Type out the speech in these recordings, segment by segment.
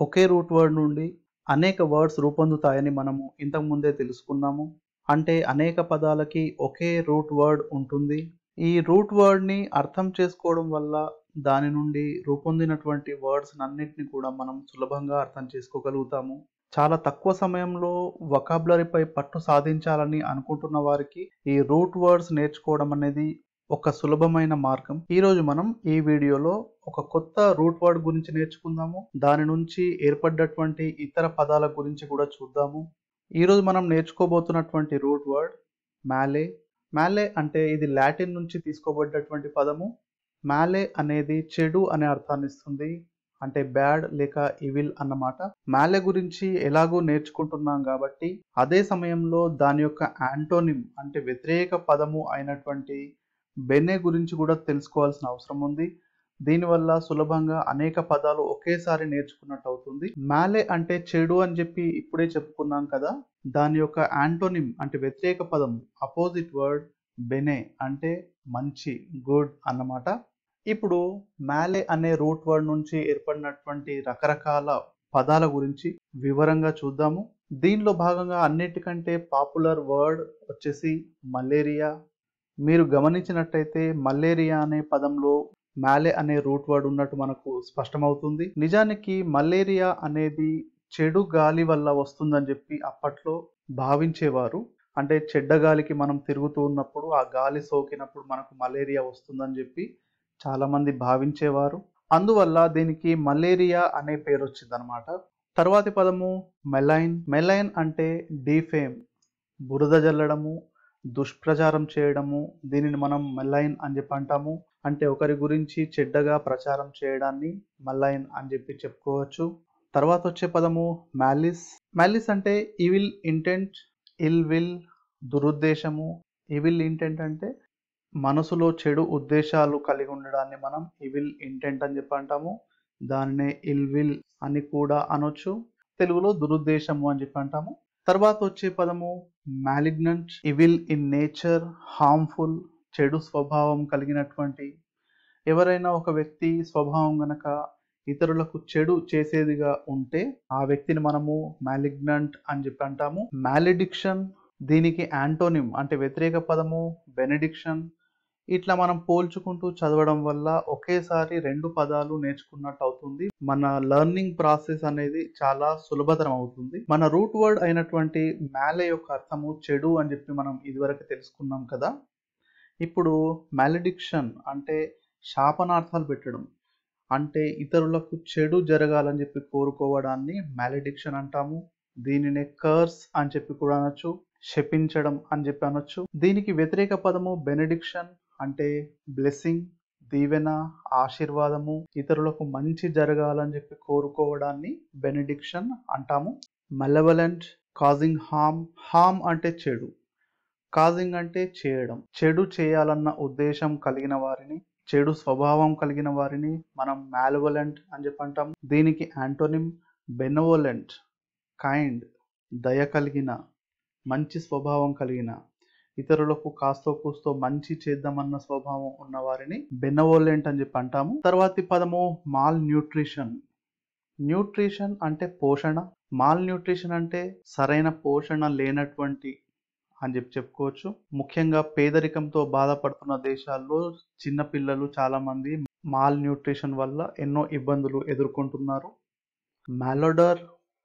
ఒకే root word నుండి అనేక words రూపొందుతాయని మనము ఇంతకు ముందే తెలుసుకున్నాము అంటే అనేక పదాలకి ఒకే రూట్ వర్డ్ ఉంటుంది ఈ రూట్ వర్డ్ని అర్థం చేసుకోవడం వల్ల దాని నుండి రూపొందినటువంటి వర్డ్స్ అన్నిటిని కూడా మనం సులభంగా అర్థం చేసుకోగలుగుతాము చాలా తక్కువ సమయంలో వొకాబులరీపై పట్టు సాధించాలని అనుకుంటున్న వారికి ఈ రూట్ వర్డ్స్ నేర్చుకోవడం అనేది ఒక సులభమైన మార్గం ఈరోజు మనం ఈ వీడియోలో ఒక కొత్త రూట్ వర్డ్ గురించి నేర్చుకుందాము దాని నుంచి ఏర్పడ్డటువంటి ఇతర పదాల గురించి కూడా చూద్దాము ఈరోజు మనం నేర్చుకోబోతున్నటువంటి రూట్ వర్డ్ మ్యాలే మ్యాలే అంటే ఇది లాటిన్ నుంచి తీసుకోబడ్డటువంటి పదము మ్యాలే అనేది చెడు అనే అర్థాన్ని ఇస్తుంది అంటే బ్యాడ్ లేక ఇవిల్ అన్నమాట మ్యాలే గురించి ఎలాగో నేర్చుకుంటున్నాం కాబట్టి అదే సమయంలో దాని యొక్క యాంటోనిమ్ అంటే వ్యతిరేక పదము అయినటువంటి బెనే గురించి కూడా తెలుసుకోవాల్సిన అవసరం ఉంది దీనివల్ల సులభంగా అనేక పదాలు ఒకేసారి నేర్చుకున్నట్టు అవుతుంది మ్యాలే అంటే చెడు అని చెప్పి ఇప్పుడే చెప్పుకున్నాం కదా దాని యొక్క యాంటోనిమ్ అంటే వ్యతిరేక పదం అపోజిట్ వర్డ్ బెనే అంటే మంచి గుడ్ అన్నమాట ఇప్పుడు మ్యాలే అనే రూట్ వర్డ్ నుంచి ఏర్పడినటువంటి రకరకాల పదాల గురించి వివరంగా చూద్దాము దీనిలో భాగంగా అన్నిటికంటే పాపులర్ వర్డ్ వచ్చేసి మలేరియా మీరు గమనించినట్టయితే మలేరియా అనే పదంలో మ్యాలే అనే రూట్ వర్డ్ ఉన్నట్టు మనకు స్పష్టమవుతుంది నిజానికి మలేరియా అనేది చెడు గాలి వల్ల వస్తుందని చెప్పి అప్పట్లో భావించేవారు అంటే చెడ్డ గాలికి మనం తిరుగుతూ ఉన్నప్పుడు ఆ గాలి సోకినప్పుడు మనకు మలేరియా వస్తుందని చెప్పి చాలామంది భావించేవారు అందువల్ల దీనికి మలేరియా అనే పేరు వచ్చింది అనమాట తర్వాతి పదము మెలైన్ మెలైన్ అంటే డీఫేమ్ బురద జల్లడము దుష్ప్రచారం చేయడము దీనిని మనం మెలైన్ అని చెప్పి అంటాము అంటే ఒకరి గురించి చెడ్డగా ప్రచారం చేయడాన్ని మలైన్ అని చెప్పి చెప్పుకోవచ్చు తర్వాత వచ్చే పదము మ్యాలిస్ మ్యాలిస్ అంటే ఈవిల్ ఇంటెంట్ ఇల్ విల్ దురుద్దేశము ఈవిల్ ఇంటెంట్ అంటే మనసులో చెడు ఉద్దేశాలు కలిగి ఉండడాన్ని మనం ఇవిల్ ఇంటెంట్ అని చెప్పి అంటాము దాన్నే ఇల్ విల్ అని కూడా అనొచ్చు తెలుగులో దురుద్దేశము అని చెప్పి అంటాము తర్వాత వచ్చే పదము malignant evil in nature harmful చెడు స్వభావం కలిగినటువంటి ఎవరైనా ఒక వ్యక్తి స్వభావం గనక ఇతరులకు చెడు చేసేదిగా ఉంటే ఆ వ్యక్తిని మనము మ్యాలిగ్నెంట్ అని చెప్పి అంటాము మ్యాలిడిక్షన్ దీనికి యాంటోనిమ్ అంటే వ్యతిరేక పదము బెనడిక్షన్ ఇట్లా మనం పోల్చుకుంటూ చదవడం వల్ల ఒకేసారి రెండు పదాలు నేర్చుకున్నట్టు అవుతుంది మన లెర్నింగ్ ప్రాసెస్ అనేది చాలా సులభతరం అవుతుంది మన రూట్ వర్డ్ అయినటువంటి మ్యాలే యొక్క అర్థము చెడు అని చెప్పి మనం ఇదివరకు తెలుసుకున్నాం కదా ఇప్పుడు మ్యాలిడిక్షన్ అంటే శాపనార్థాలు పెట్టడం అంటే ఇతరులకు చెడు జరగాలని చెప్పి కోరుకోవడాన్ని మ్యాలిడిక్షన్ అంటాము దీనినే కర్స్ అని చెప్పి కూడా అనొచ్చు శపించడం అని చెప్పి అనొచ్చు దీనికి వ్యతిరేక పదము బెనడిక్షన్ అంటే బ్లెస్సింగ్ దీవెన ఆశీర్వాదము ఇతరులకు మంచి జరగాలని చెప్పి కోరుకోవడాన్ని బెనడిక్షన్ అంటాము మలవలెంట్ కాజింగ్ హామ్ హామ్ అంటే చెడు కాజింగ్ అంటే చేయడం చెడు చేయాలన్న ఉద్దేశం కలిగిన వారిని చెడు స్వభావం కలిగిన వారిని మనం మాలవలెంట్ అని చెప్పి అంటాం దీనికి యాంటోనిమ్ బెనవోలెంట్ కైండ్ దయ కలిగిన మంచి స్వభావం కలిగిన ఇతరులకు కాస్తో కూస్తో మంచి చేద్దామన్న స్వభావం ఉన్న వారిని బెనవోలెంట్ అని చెప్పి అంటాము తర్వాతి పదము మాల్ న్యూట్రిషన్ న్యూట్రిషన్ అంటే పోషణ మాల్ న్యూట్రిషన్ అంటే సరైన పోషణ లేనటువంటి అని చెప్పి చెప్పుకోవచ్చు ముఖ్యంగా పేదరికంతో బాధపడుతున్న దేశాల్లో చిన్నపిల్లలు చాలామంది మాల్ న్యూట్రిషన్ వల్ల ఎన్నో ఇబ్బందులు ఎదుర్కొంటున్నారు మ్యాలోడర్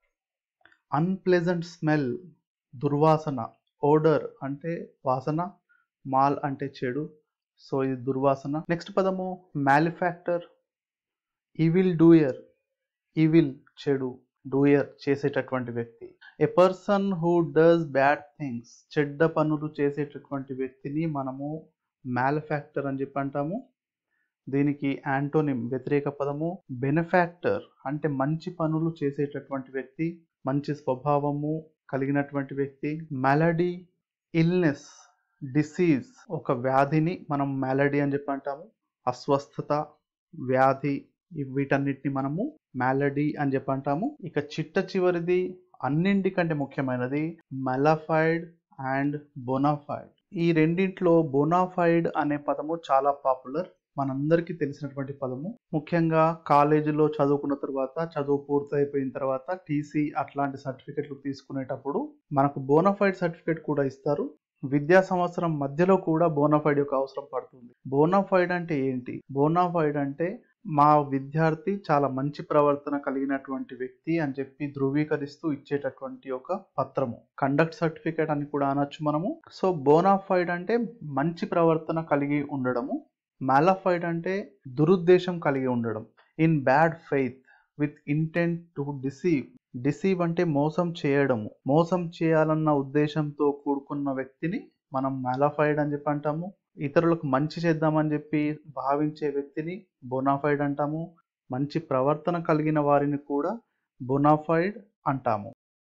అన్ప్లెజెంట్ స్మెల్ దుర్వాసన ఓడర్ అంటే వాసన మాల్ అంటే చెడు సో ఇది దుర్వాసన నెక్స్ట్ పదము మ్యాలిఫ్యాక్టర్ ఈవిల్ డూయర్ ఈవిల్ చెడు డూయర్ చేసేటటువంటి వ్యక్తి a person who does bad things చెడ్డ పనులు చేసేటటువంటి వ్యక్తిని మనము మ్యాలిఫ్యాక్టర్ అని చెప్పి అంటాము దీనికి యాంటోనిమ్ వ్యతిరేక పదము బెనిఫాక్టర్ అంటే మంచి పనులు చేసేటటువంటి వ్యక్తి మంచి స్వభావము కలిగినటువంటి వ్యక్తి మెలడీ ఇల్నెస్ డిసీజ్ ఒక వ్యాధిని మనం మెలడీ అని చెప్పి అంటాము అస్వస్థత వ్యాధి వీటన్నిటిని మనము మ్యాలడీ అని చెప్పి అంటాము ఇక చిట్ట చివరిది అన్నింటికంటే ముఖ్యమైనది మెలఫైడ్ అండ్ బొనాఫైడ్ ఈ రెండింట్లో బొనాఫైడ్ అనే పదము చాలా పాపులర్ మనందరికీ తెలిసినటువంటి పదము ముఖ్యంగా కాలేజీలో చదువుకున్న తర్వాత చదువు పూర్తయిపోయిన తర్వాత టీసీ అట్లాంటి సర్టిఫికెట్లు తీసుకునేటప్పుడు మనకు బోనఫైడ్ సర్టిఫికెట్ కూడా ఇస్తారు విద్యా సంవత్సరం మధ్యలో కూడా బోనఫైడ్ యొక్క అవసరం పడుతుంది బోనఫైడ్ అంటే ఏంటి బోనఫైడ్ అంటే మా విద్యార్థి చాలా మంచి ప్రవర్తన కలిగినటువంటి వ్యక్తి అని చెప్పి ధృవీకరిస్తూ ఇచ్చేటటువంటి ఒక పత్రము కండక్ట్ సర్టిఫికేట్ అని కూడా అనొచ్చు మనము సో బోనాఫైడ్ అంటే మంచి ప్రవర్తన కలిగి ఉండడము మాలఫైడ్ అంటే దురుద్దేశం కలిగి ఉండడం in bad faith with intent to deceive deceive అంటే మోసం చేయడము మోసం చేయాలన్న ఉద్దేశంతో కూడుకున్న వ్యక్తిని మనం మాలఫైడ్ అని చెప్పి అంటాము ఇతరులకు మంచి చేద్దామని చెప్పి భావించే వ్యక్తిని బొనాఫైడ్ అంటాము మంచి ప్రవర్తన కలిగిన వారిని కూడా బొనాఫైడ్ అంటాము